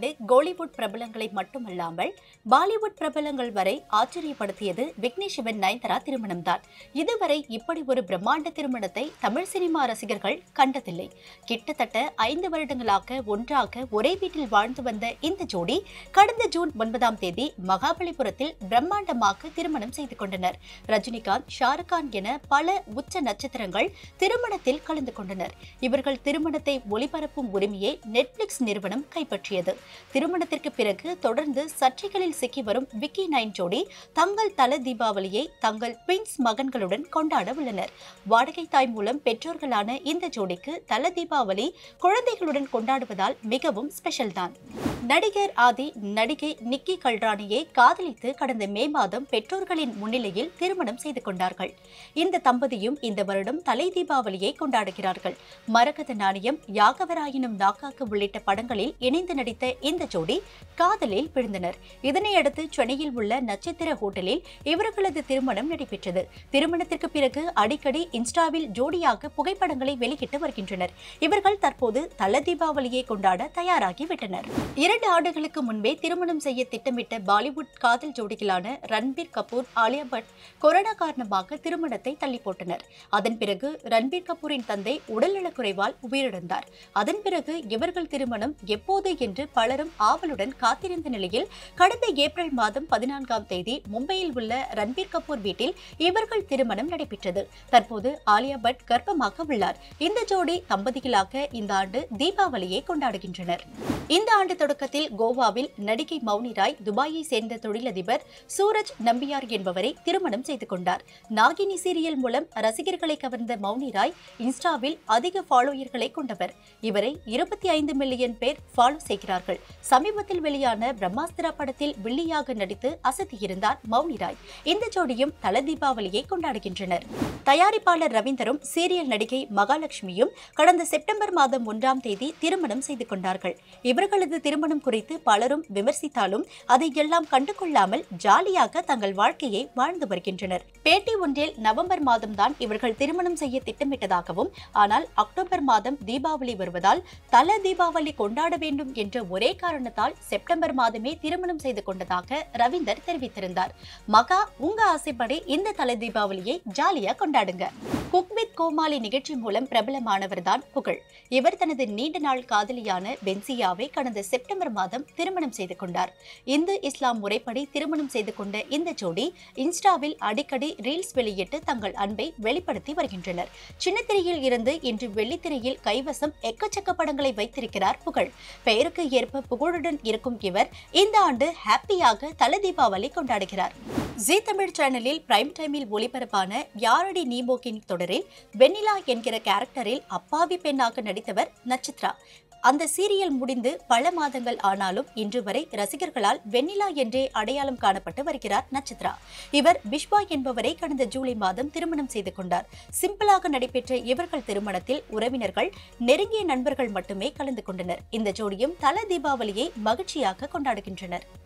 ஆண்டு கோலிவுட் பிரபலங்களை மட்டுமல்லாமல் பாலிவுட் பிரபலங்கள் வரை ஆச்சரியப்படுத்தியது விக்னேஷ் சிவன் நயன்தாரா திருமணம்தான் இதுவரை இப்படி ஒரு பிரம்மாண்ட திருமணத்தை தமிழ் சினிமா ரசிகர்கள் கண்டதில்லை கிட்டத்தட்ட ஐந்து வருடங்களாக ஒன்றாக ஒரே வீட்டில் வாழ்ந்து வந்த இந்த ஜோடி கடந்த ஜூன் ஒன்பதாம் தேதி மகாபலிபுரத்தில் பிரம்மாண்டமாக திருமணம் செய்து கொண்டனர் ரஜினிகாந்த் ஷாருக் கான் என பல உச்ச நட்சத்திரங்கள் திருமணத்தில் கலந்து கொண்டனர் இவர்கள் திருமணத்தை ஒளிபரப்பும் உரிமையை நெட்ஃபிளிக்ஸ் நிறுவனம் கைப்பற்றியது திருமணத்திற்கு பிறகு தொடர்ந்து சர்ச்சைகளில் சிக்கி வரும் விக்கி நைன் ஜோடி தங்கள் தல தீபாவளியை தங்கள் ட்வின்ஸ் மகன்களுடன் கொண்டாட உள்ளனர் வாடகை தாய் மூலம் பெற்றோர்களான இந்த ஜோடிக்கு தல தீபாவளி குழந்தைகளுடன் கொண்டாடுவதால் மிகவும் ஸ்பெஷல் தான் நடிகர் ஆதி நடிகை நிக்கி கல்ராணியை காதலித்து கடந்த மே மாதம் பெற்றோர்களின் முன்னிலையில் திருமணம் செய்து கொண்டார்கள் இந்த தம்பதியும் இந்த வருடம் தலை தீபாவளியை கொண்டாடுகிறார்கள் மரகத நாணயம் யாகவராயினும் நாக்காக்கு உள்ளிட்ட படங்களில் இணைந்து நடித்த இந்த ஜோடி காதலில் விழுந்தனர் இதனையடுத்து சென்னையில் உள்ள நட்சத்திர ஹோட்டலில் இவர்களது திருமணம் நடைபெற்றது திருமணத்திற்கு பிறகு அடிக்கடி இன்ஸ்டாவில் ஜோடியாக புகைப்படங்களை வெளியிட்டு வருகின்றனர் இவர்கள் தற்போது தல தீபாவளியை கொண்டாட தயாராகிவிட்டனர் இரண்டு ஆண்டுகளுக்கு முன்பே திருமணம் செய்ய திட்டமிட்ட பாலிவுட் காதல் ஜோடிகளான ரன்பீர் கபூர் ஆலியா பட் கொரோனா காரணமாக திருமணத்தை தள்ளி போட்டனர் அதன் பிறகு ரன்பீர் கபூரின் தந்தை உடல்நலக்குறைவால் உயிரிழந்தார் அதன் பிறகு இவர்கள் திருமணம் எப்போது என்று பலரும் ஆவலுடன் காத்திருந்த நிலையில் கடந்த ஏப்ரல் மாதம் பதினான்காம் தேதி மும்பையில் உள்ள ரன்பீர் கபூர் வீட்டில் இவர்கள் திருமணம் நடைபெற்றது தற்போது ஆலியா பட் கர்ப்பமாக உள்ளார் இந்த ஜோடி தம்பதிகளாக இந்த ஆண்டு தீபாவளியை கொண்டாடுகின்றனர் இந்த ஆண்டு தொடக்கத்தில் கோவாவில் நடிகை மௌனி ராய் துபாயை சேர்ந்த தொழிலதிபர் சூரஜ் நம்பியார் என்பவரை திருமணம் செய்து கொண்டார் நாகினி சீரியல் மூலம் ரசிகர்களை கவர்ந்த மௌனி ராய் இன்ஸ்டாவில் அதிக ஃபாலோயர்களை கொண்டவர் இவரை இருபத்தி ஐந்து மில்லியன் பேர் ஃபாலோ செய்கிறார்கள் சமீபத்தில் வெளியான பிரம்மாஸ்திரா படத்தில் வில்லியாக நடித்து அசத்தியிருந்தார் மௌனி ராய் இந்த ஜோடியும் தல தீபாவளியை கொண்டாடுகின்றனர் தயாரிப்பாளர் ரவீந்தரும் சீரியல் நடிகை மகாலட்சுமியும் கடந்த செப்டம்பர் மாதம் ஒன்றாம் தேதி திருமணம் செய்து கொண்டார்கள் இவர்களது திருமணம் குறித்து பலரும் விமர்சித்தாலும் அதை எல்லாம் கண்டுகொள்ளாமல் ஜாலியாக தங்கள் வாழ்க்கையை வாழ்ந்து வருகின்றனர் பேட்டி ஒன்றில் நவம்பர் மாதம்தான் இவர்கள் திருமணம் செய்ய திட்டமிட்டதாகவும் ஆனால் அக்டோபர் மாதம் தீபாவளி வருவதால் தல தீபாவளி கொண்டாட வேண்டும் என்ற ஒரே காரணத்தால் செப்டம்பர் மாதமே திருமணம் செய்து கொண்டதாக ரவீந்தர் தெரிவித்திருந்தார் மகா உங்க ஆசைப்படி இந்த தல தீபாவளியை ஜாலியா கொண்டாடுங்க குக் வித் கோமாளி நிகழ்ச்சி மூலம் பிரபலமானவர் தான் புகழ் இவர் தனது நீண்ட நாள் காதலியான பென்சியாவை கடந்த செப்டம்பர் மாதம் திருமணம் செய்து கொண்டார் இந்து இஸ்லாம் முறைப்படி திருமணம் செய்து கொண்ட இந்த ஜோடி இன்ஸ்டாவில் அடிக்கடி ரீல்ஸ் வெளியிட்டு தங்கள் அன்பை வெளிப்படுத்தி வருகின்றனர் சின்னத்திரையில் இருந்து இன்று வெள்ளித்திரையில் கைவசம் எக்கச்சக்க படங்களை வைத்திருக்கிறார் புகழ் பெயருக்கு ஏற்ப புகழுடன் இருக்கும் இவர் இந்த ஆண்டு ஹாப்பியாக தல தீபாவளி கொண்டாடுகிறார் ஜி தமிழ் சேனலில் பிரைம் டைமில் ஒளிபரப்பான யாரடி நீமோக்கின் தொடரில் வெண்ணிலா என்கிற கேரக்டரில் அப்பாவி பெண்ணாக நடித்தவர் நட்சத்ரா அந்த சீரியல் முடிந்து பல மாதங்கள் ஆனாலும் இன்று வரை ரசிகர்களால் வெண்ணிலா என்றே அடையாளம் காணப்பட்டு வருகிறார் நட்சத்ரா இவர் பிஷ்வா என்பவரை கடந்த ஜூலை மாதம் திருமணம் செய்து கொண்டார் சிம்பிளாக நடைபெற்ற இவர்கள் திருமணத்தில் உறவினர்கள் நெருங்கிய நண்பர்கள் மட்டுமே கலந்து கொண்டனர் இந்த ஜோடியும் தல தீபாவளியை மகிழ்ச்சியாக கொண்டாடுகின்றனர்